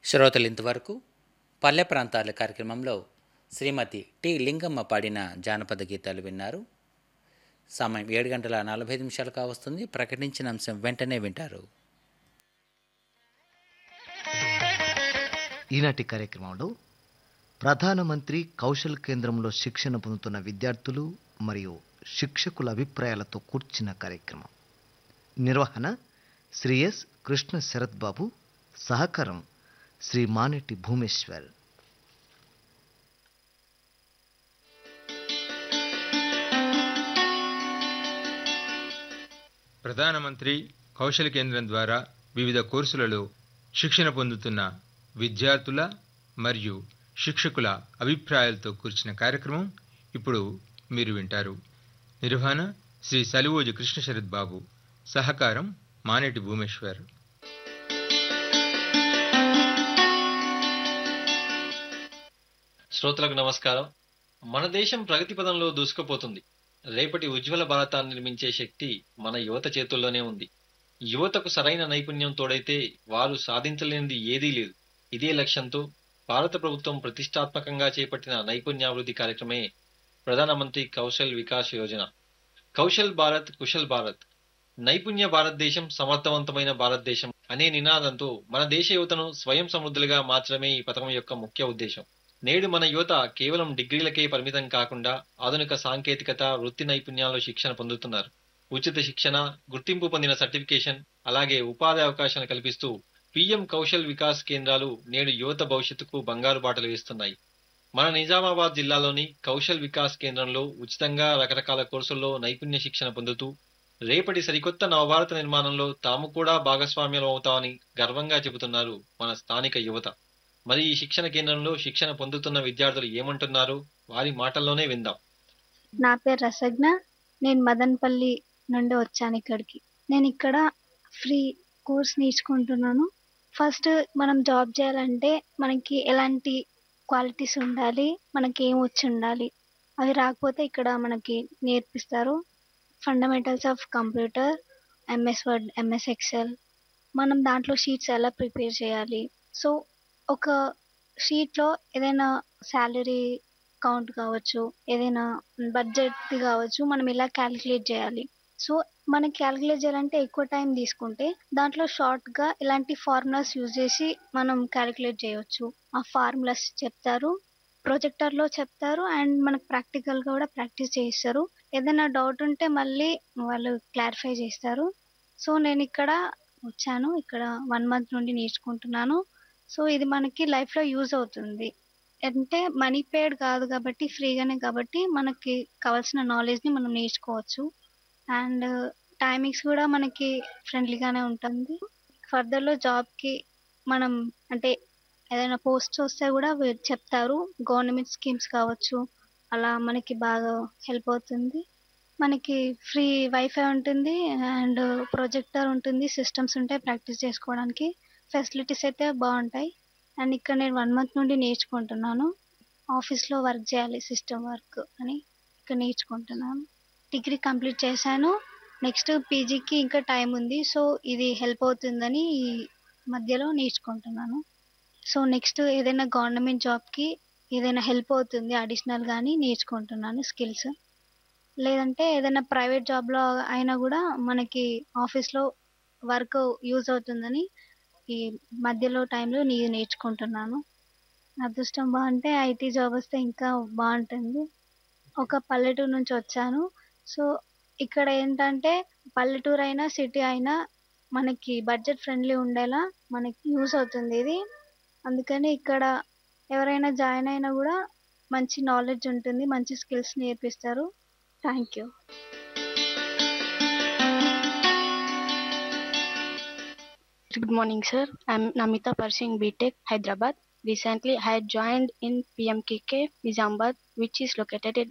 శ్రోతలు ఇంతవరకు పల్లె ప్రాంతాల కార్యక్రమంలో శ్రీమతి టి లింగమ్మ పాడిన జానపద గీతాలు విన్నారు సమయం ఏడు గంటల నలభై ఐదు నిమిషాలు కావస్తుంది ప్రకటించిన అంశం వెంటనే వింటారు ఈనాటి కార్యక్రమంలో ప్రధానమంత్రి కౌశల్ కేంద్రంలో శిక్షణ పొందుతున్న విద్యార్థులు మరియు శిక్షకుల అభిప్రాయాలతో కూర్చిన కార్యక్రమం నిర్వహణ శ్రీ ఎస్ కృష్ణ శరత్ బాబు సహకారం శ్రీ మానెట్టి భూమేశ్వర్ ప్రధానమంత్రి కౌశల్ కేంద్రం ద్వారా వివిధ కోర్సులలో శిక్షణ పొందుతున్న విద్యార్థుల మరియు శిక్షకుల అభిప్రాయాలతో కూర్చిన కార్యక్రమం ఇప్పుడు మీరు వింటారు నిర్వహణ శ్రీ సలివోజు కృష్ణ శరత్ బాబు సహకారం మానేటి భూమేశ్వర్ శ్రోతలకు నమస్కారం మన దేశం ప్రగతి పదంలో దూసుకుపోతుంది రేపటి ఉజ్వల భారతాన్ని నిర్మించే శక్తి మన యువత చేతుల్లోనే ఉంది యువతకు సరైన నైపుణ్యం తోడైతే వారు సాధించలేనిది ఏదీ లేదు ఇదే లక్ష్యంతో భారత ప్రభుత్వం ప్రతిష్టాత్మకంగా చేపట్టిన నైపుణ్యాభివృద్ధి కార్యక్రమే ప్రధానమంత్రి కౌశల్ వికాస్ యోజన కౌశల్ భారత్ కుశల్ భారత్ నైపుణ్య భారతదేశం సమర్థవంతమైన భారతదేశం అనే నినాదంతో మన దేశ యువతను స్వయం సమృద్ధులుగా మార్చడమే ఈ పథకం యొక్క ముఖ్య ఉద్దేశం నేడు మన యువత కేవలం డిగ్రీలకే పరిమితం కాకుండా ఆధునిక సాంకేతికత వృత్తి నైపుణ్యాల్లో శిక్షణ పొందుతున్నారు ఉచిత శిక్షణ గుర్తింపు పొందిన సర్టిఫికేషన్ అలాగే ఉపాధి అవకాశాలు కల్పిస్తూ పిఎం కౌశల్ వికాస్ కేంద్రాలు నేడు యువత భవిష్యత్తుకు బంగారు బాటలు వేస్తున్నాయి మన నిజామాబాద్ జిల్లాలోని కౌశల్ వికాస్ కేంద్రంలో ఉచితంగా రకరకాల కోర్సుల్లో నైపుణ్య శిక్షణ పొందుతూ రేపటి సరికొత్త నవభారత నిర్మాణంలో తాము కూడా భాగస్వామ్యం అవుతామని గర్వంగా చెబుతున్నారు మన స్థానిక యువత మరి ఈ శిక్షణ కేంద్రంలో శిక్షణ పొందుతున్న విద్యార్థులు ఏమంటున్నారు వారి మాటల్లోనే విందాం నా పేరు రసజ్ఞ నేను మదన్పల్లి నుండి వచ్చాను ఇక్కడికి నేను ఇక్కడ ఫ్రీ కోర్స్ నేర్చుకుంటున్నాను ఫస్ట్ మనం జాబ్ చేయాలంటే మనకి ఎలాంటి క్వాలిటీస్ ఉండాలి మనకి ఏం వచ్చి ఉండాలి అవి రాకపోతే ఇక్కడ మనకి నేర్పిస్తారు fundamentals of computer MS Word MS Excel మనం దాంట్లో షీట్స్ ఎలా ప్రిపేర్ చేయాలి సో ఒక షీట్లో ఏదైనా శాలరీ కౌంట్ కావచ్చు ఏదైనా బడ్జెట్ కావచ్చు మనం ఇలా క్యాలిక్యులేట్ చేయాలి సో మనం క్యాలిక్యులేట్ చేయాలంటే ఎక్కువ టైం తీసుకుంటే దాంట్లో షార్ట్గా ఇలాంటి ఫార్ములాస్ యూజ్ చేసి మనం క్యాలిక్యులేట్ చేయవచ్చు ఆ ఫార్ములాస్ చెప్తారు ప్రొజెక్టర్లో చెప్తారు అండ్ మనకు ప్రాక్టికల్గా కూడా ప్రాక్టీస్ చేయిస్తారు ఏదైనా డౌట్ ఉంటే మళ్ళీ వాళ్ళు క్లారిఫై చేస్తారు సో నేను ఇక్కడ వచ్చాను ఇక్కడ వన్ మంత్ నుండి నేర్చుకుంటున్నాను సో ఇది మనకి లైఫ్లో యూజ్ అవుతుంది అంటే మనీ పేడ్ కాదు కాబట్టి ఫ్రీగానే కాబట్టి మనకి కావాల్సిన నాలెడ్జ్ని మనం నేర్చుకోవచ్చు అండ్ టైమింగ్స్ కూడా మనకి ఫ్రెండ్లీగానే ఉంటుంది ఫర్దర్లో జాబ్కి మనం అంటే ఏదైనా పోస్ట్ వస్తే కూడా వీళ్ళు చెప్తారు గవర్నమెంట్ స్కీమ్స్ కావచ్చు అలా మనకి బాగా హెల్ప్ అవుతుంది మనకి ఫ్రీ వైఫై ఉంటుంది అండ్ ప్రొజెక్టర్ ఉంటుంది సిస్టమ్స్ ఉంటాయి ప్రాక్టీస్ చేసుకోవడానికి ఫెసిలిటీస్ అయితే బాగుంటాయి అండ్ ఇక్కడ నేను వన్ మంత్ నుండి నేర్చుకుంటున్నాను ఆఫీస్లో వర్క్ చేయాలి సిస్టమ్ వర్క్ అని ఇక్కడ నేర్చుకుంటున్నాను డిగ్రీ కంప్లీట్ చేశాను నెక్స్ట్ పీజీకి ఇంకా టైం ఉంది సో ఇది హెల్ప్ అవుతుందని ఈ మధ్యలో నేర్చుకుంటున్నాను సో నెక్స్ట్ ఏదైనా గవర్నమెంట్ జాబ్కి ఏదైనా హెల్ప్ అవుతుంది అడిషనల్ కానీ నేర్చుకుంటున్నాను స్కిల్స్ లేదంటే ఏదైనా ప్రైవేట్ జాబ్లో అయినా కూడా మనకి ఆఫీస్లో వర్క్ యూజ్ అవుతుందని ఈ మధ్యలో టైంలో నీ నేర్చుకుంటున్నాను అదృష్టం బాగుంటే ఐటీ జాబ్ వస్తే ఇంకా బాగుంటుంది ఒక పల్లెటూరు నుంచి వచ్చాను సో ఇక్కడ ఏంటంటే పల్లెటూరు అయినా సిటీ అయినా మనకి బడ్జెట్ ఫ్రెండ్లీ ఉండేలా మనకి యూస్ అవుతుంది ఇది అందుకని ఇక్కడ ఎవరైనా జాయిన్ అయినా కూడా మంచి నాలెడ్జ్ ఉంటుంది మంచి స్కిల్స్ నేర్పిస్తారు thank you Good morning, sir. I'm Namita Parsing BTech, Hyderabad. Recently, I had joined in PMKK, Nizamabad, which is located at